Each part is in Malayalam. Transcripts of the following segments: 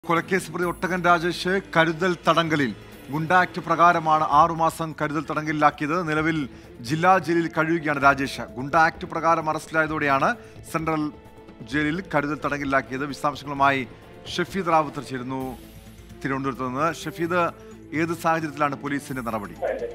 കൊലക്കേസ് പ്രതി ഒട്ടകൻ രാജേഷ് കരുതൽ തടങ്കലിൽ ഗുണ്ട ആക്ട് പ്രകാരമാണ് ആറുമാസം കരുതൽ തടങ്കലിലാക്കിയത് നിലവിൽ ജില്ലാ ജയിലിൽ കഴിയുകയാണ് രാജേഷ് ഗുണ്ട ആക്ട് പ്രകാരം അറസ്റ്റിലായതോടെയാണ് സെൻട്രൽ ജയിലിൽ കരുതൽ തടങ്കലിലാക്കിയത് വിശദാംശങ്ങളുമായി ഷഫീദ് റാവുത്തർ ചേരുന്നു തിരുവനന്തപുരത്ത് നിന്ന് ഷഫീദ് ഏത് സാഹചര്യത്തിലാണ് പോലീസിന്റെ നടപടി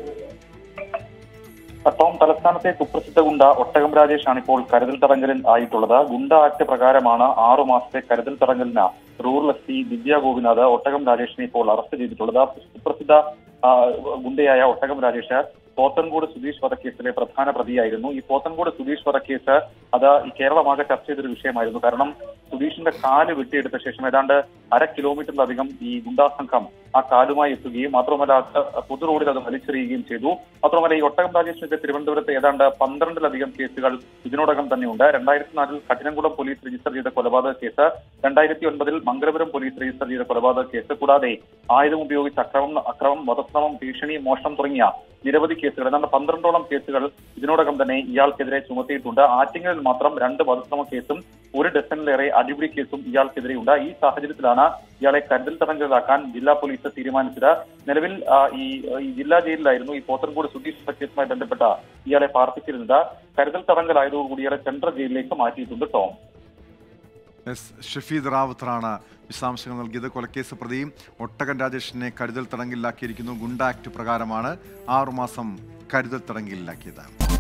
ടോം തലസ്ഥാനത്തെ കുപ്രസിദ്ധ ഗുണ്ട ഒട്ടകം രാജേഷാണ് ഇപ്പോൾ കരുതൽ തടങ്കലിൽ ആയിട്ടുള്ളത് ഗുണ്ട ആക്ട് പ്രകാരമാണ് ആറു മാസത്തെ കരുതൽ തടങ്കലിന് rural S P Divya Gopinath ഒട്ടകം രാജേഷിനെ ഇപ്പോൾ അറസ്റ്റ് ചെയ്തിട്ടുള്ളത് സുപ്രസിദ്ധ ആ, ഗുണ്ടയായ ഒട്ടകം രാജേഷ് പോത്തൻകോട് സുധീഷ് വധക്കേസിലെ പ്രധാന പ്രതിയായിരുന്നു ഈ പോത്തൻകോട് സുധീഷ് വധക്കേസ് അത് ഈ കേരളമാകെ ചർച്ച ചെയ്തൊരു വിഷയമായിരുന്നു കാരണം സുധീഷിന്റെ കാല് വെട്ടിയെടുത്ത ശേഷം ഏതാണ്ട് അര കിലോമീറ്ററിലധികം ഈ ഗുണ്ടാ സംഘം ആ കാലുമായി എത്തുകയും മാത്രമല്ല അത് പൊതു റോഡിൽ അത് വലിച്ചെറിയുകയും ചെയ്തു മാത്രമല്ല ഈ ഒട്ടകം രാജേഷിന്റെ തിരുവനന്തപുരത്ത് ഏതാണ്ട് പന്ത്രണ്ടിലധികം കേസുകൾ ഇതിനോടകം തന്നെയുണ്ട് രണ്ടായിരത്തി നാലിൽ കഠിനംകുളം പോലീസ് രജിസ്റ്റർ ചെയ്ത കൊലപാതക കേസ് രണ്ടായിരത്തി ഒൻപതിൽ മംഗലപുരം പോലീസ് രജിസ്റ്റർ ചെയ്ത കൊലപാതക കേസ് കൂടാതെ ആയുധം ഉപയോഗിച്ച് അക്രമം അക്രമം വധശ്രമം ഭീഷണി മോഷണം തുടങ്ങിയ നിരവധി കേസുകൾ ഏതാണ്ട് പന്ത്രണ്ടോളം കേസുകൾ ഇതിനോടകം തന്നെ ഇയാൾക്കെതിരെ ചുമത്തിയിട്ടുണ്ട് ആറ്റിങ്ങലിൽ മാത്രം രണ്ട് വധശ്രമ കേസും ഒരു ഡസനിലേറെ അടിപിടി കേസും ഇയാൾക്കെതിരെയുണ്ട് ഈ സാഹചര്യത്തിലാണ് ഇയാളെ കരുതൽ തടങ്കലിലാക്കാൻ ജില്ലാ പോലീസ് തീരുമാനിച്ചത് നിലവിൽ ആ, ഈ ഈ ജില്ലാ ജയിലിലായിരുന്നു ഈ പോത്തൻകോട് സുധീഷ് കേസുമായി ബന്ധപ്പെട്ട ഇയാളെ പാർപ്പിച്ചിരുന്നത് കരുതൽ തടങ്കലായതോടുകൂടി ഇയാളെ സെൻട്രൽ ജയിലിലേക്ക് മാറ്റിയിട്ടുണ്ട് ടോം എസ് ഷഫീദ് റാവുത്തറാണ് വിശദാംശങ്ങൾ നൽകിയത് കൊലക്കേസ് പ്രതി ഒട്ടകൻ രാജേഷിനെ കരുതൽ തടങ്കലിലാക്കിയിരിക്കുന്നു ഗുണ്ട ആക്ട് പ്രകാരമാണ് ആറുമാസം കരുതൽ തടങ്കലിലാക്കിയത്